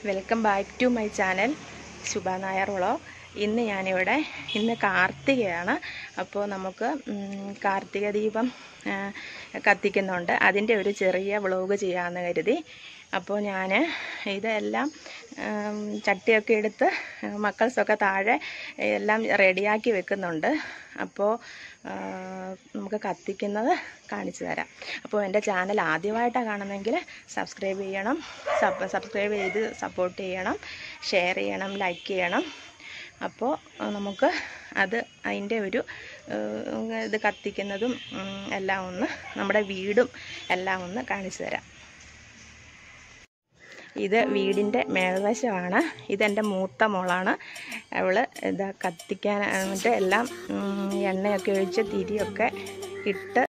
welcome back to my channel Shubha Nair vlog ഇന്ന് ഞാനിവിടെ ഇന്ന് കാർത്തികയാണ് അപ്പോൾ നമുക്ക് ഉം, കാർത്തിക ദീപം ആ, കത്തിക്കുന്നുണ്ട് അതിൻ്റെ ഒരു ചെറിയ വ്ളോഗ് ചെയ്യാമെന്ന് കരുതി അപ്പോൾ ഞാൻ ഇതെല്ലാം ഉം, ചട്ടിയൊക്കെ എടുത്ത് മക്കൾസൊക്കെ താഴെ എല്ലാം റെഡിയാക്കി വെക്കുന്നുണ്ട് അപ്പോൾ ആ, നമുക്ക് കത്തിക്കുന്നത് കാണിച്ചു തരാം അപ്പോൾ എൻ്റെ ചാനൽ ആദ്യമായിട്ടാണ് കാണുന്നതെങ്കിൽ സബ്സ്ക്രൈബ് ചെയ്യണം സബ് സബ്സ്ക്രൈബ് ചെയ്ത് സപ്പോർട്ട് ചെയ്യണം ഷെയർ ചെയ്യണം ലൈക്ക് ചെയ്യണം അപ്പോൾ ആ, നമുക്ക് അത് അതിൻ്റെ ഒരു ഏഹ്, ഇത് കത്തിക്കുന്നതും ഉം, എല്ലാം ഒന്ന് നമ്മുടെ വീടും എല്ലാം ഒന്ന് കാണിച്ചു തരാം ഇത് വീടിൻ്റെ മേൽവശമാണ് ഇതെൻ്റെ മൂത്ത മോളാണ് അവൾ ഇതാ കത്തിക്കാൻ എന്നിട്ട് എല്ലാം ഉം, എണ്ണയൊക്കെ ഒഴിച്ച് തിരിയൊക്കെ ഇട്ട്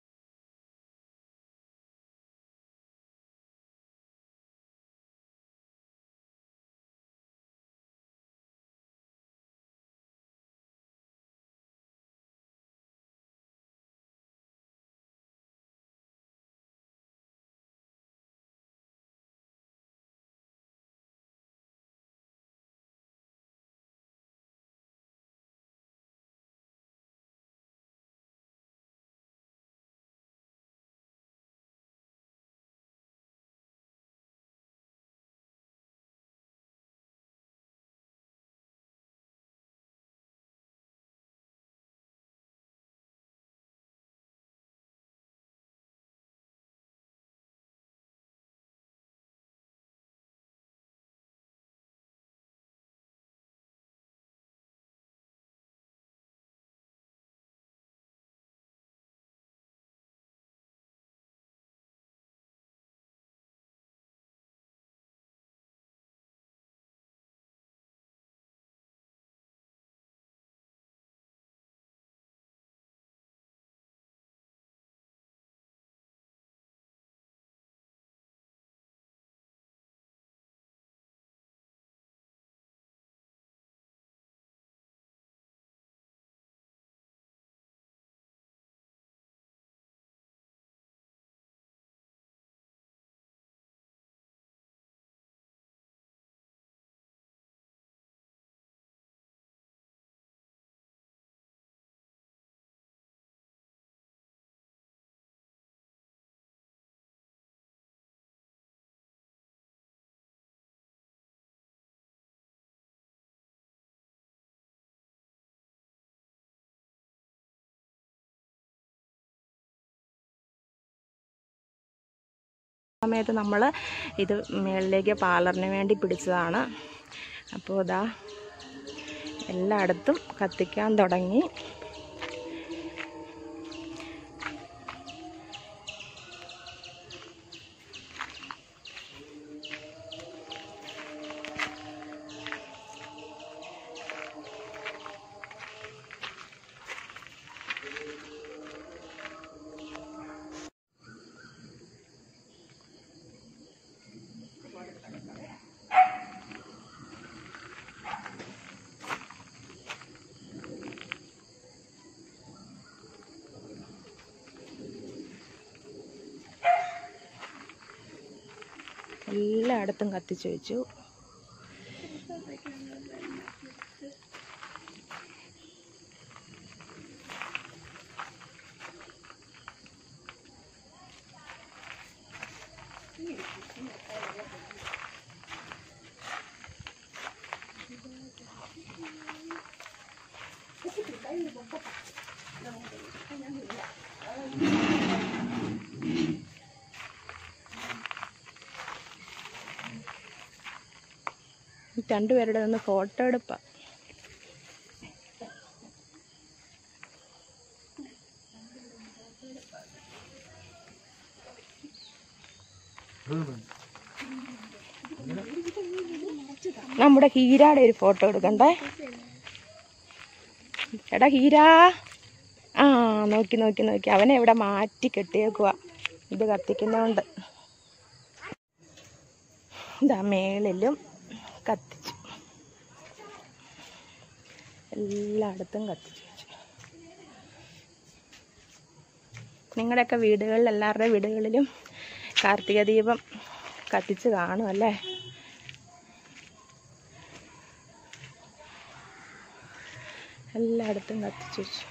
സമയത്ത് നമ്മൾ ഇത് മുകളിലേക്ക് പാർലറിന് വേണ്ടി പിടിച്ചതാണ് അപ്പോൾ ഇതാ എല്ലായിടത്തും കത്തിക്കാൻ തുടങ്ങി എല്ലായിടത്തും കത്തിച്ചു വെച്ചു രണ്ടുപേരുടെ നിന്ന് ഫോട്ടോ എടുപ്പാ നമ്മുടെ ഹീരാടെ ഒരു ഫോട്ടോ എടുക്കണ്ടേ എടാ ഹീരാ ആ നോക്കി നോക്കി നോക്കി അവനെ ഇവിടെ മാറ്റി കെട്ടിയേക്കുക ഇത് കത്തിക്കുന്നതുകൊണ്ട് ഇതാ മേളിലും കത്തിച്ചു എല്ലായിടത്തും കത്തിച്ചു വെച്ചു നിങ്ങളുടെയൊക്കെ വീടുകളിൽ എല്ലാവരുടെ വീടുകളിലും കാർത്തിക ദീപം കത്തിച്ച് കാണും അല്ലേ എല്ലായിടത്തും കത്തിച്ചു വെച്ചു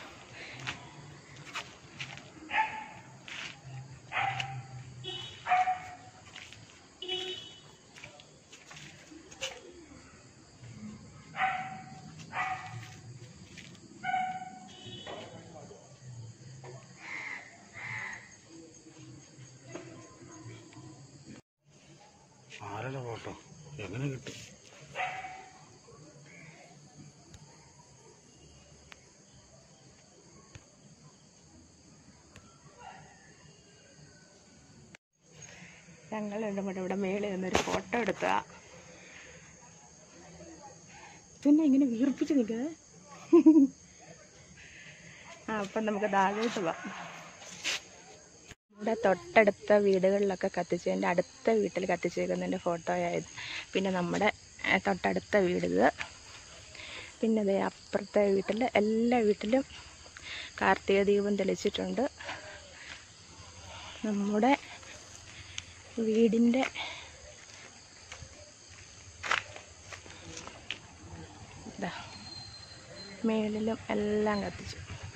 ആരുടെ ഫോട്ടോ എങ്ങനെ കിട്ടും ഞങ്ങൾ രണ്ടും കൂടെ ഇവിടെ മേളിൽ നിന്നൊരു ഫോട്ടോ എടുക്കുക പിന്നെ ഇങ്ങനെ വീർപ്പിച്ച് നിൽക്കുന്നത് ആ അപ്പം നമുക്ക് താഴോട്ട് പോവാം ഇവിടെ തൊട്ടടുത്ത വീടുകളിലൊക്കെ കത്തിച്ചതിൻ്റെ അടുത്ത വീട്ടിൽ കത്തിച്ചേക്കുന്നതിൻ്റെ ഫോട്ടോ ആയത് പിന്നെ നമ്മുടെ ഏ, തൊട്ടടുത്ത വീട് ഇത് പിന്നെ ദേ അപ്പുറത്തെ വീട്ടിൽ എല്ലാ വീട്ടിലും കാർത്തിക ദീപം തെളിച്ചിട്ടുണ്ട് നമ്മുടെ വീടിൻ്റെ ഇതാ മേളിലും എല്ലാം കത്തിച്ചു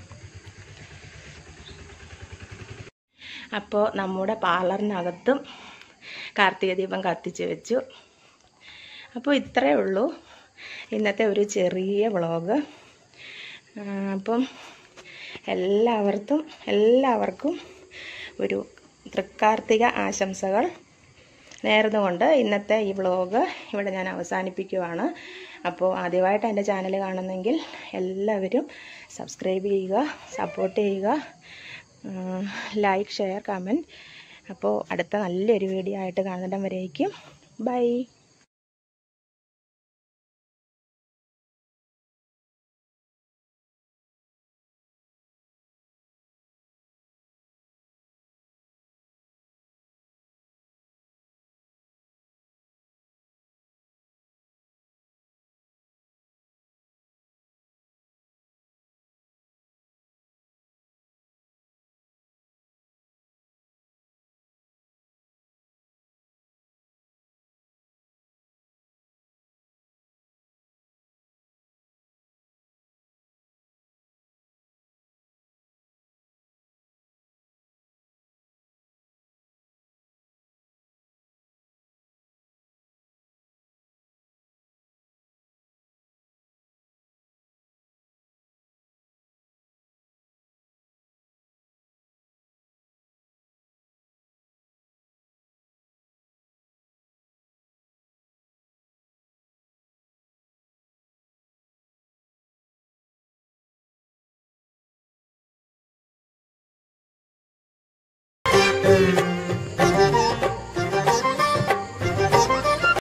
അപ്പോൾ നമ്മുടെ പാർലറിനകത്തും കാർത്തിക ദീപം കത്തിച്ച് വെച്ചു അപ്പോൾ ഇത്രയേ ഉള്ളൂ ഇന്നത്തെ ഒരു ചെറിയ വ്ളോഗ് അപ്പം എല്ലാവർക്കും എല്ലാവർക്കും ഒരു തൃക്കാർത്തിക ആശംസകൾ നേർന്നുകൊണ്ട് ഇന്നത്തെ ഈ വ്ളോഗ് ഇവിടെ ഞാൻ അവസാനിപ്പിക്കുവാണ് അപ്പോൾ ആദ്യമായിട്ട് എൻ്റെ ചാനൽ കാണുന്നെങ്കിൽ എല്ലാവരും സബ്സ്ക്രൈബ് ചെയ്യുക സപ്പോർട്ട് ചെയ്യുക ലൈക്ക് ഷെയർ കമൻറ്റ് അപ്പോൾ അടുത്ത നല്ലൊരു വീഡിയോ ആയിട്ട് കാണുന്നിടം വരേക്കും ബൈ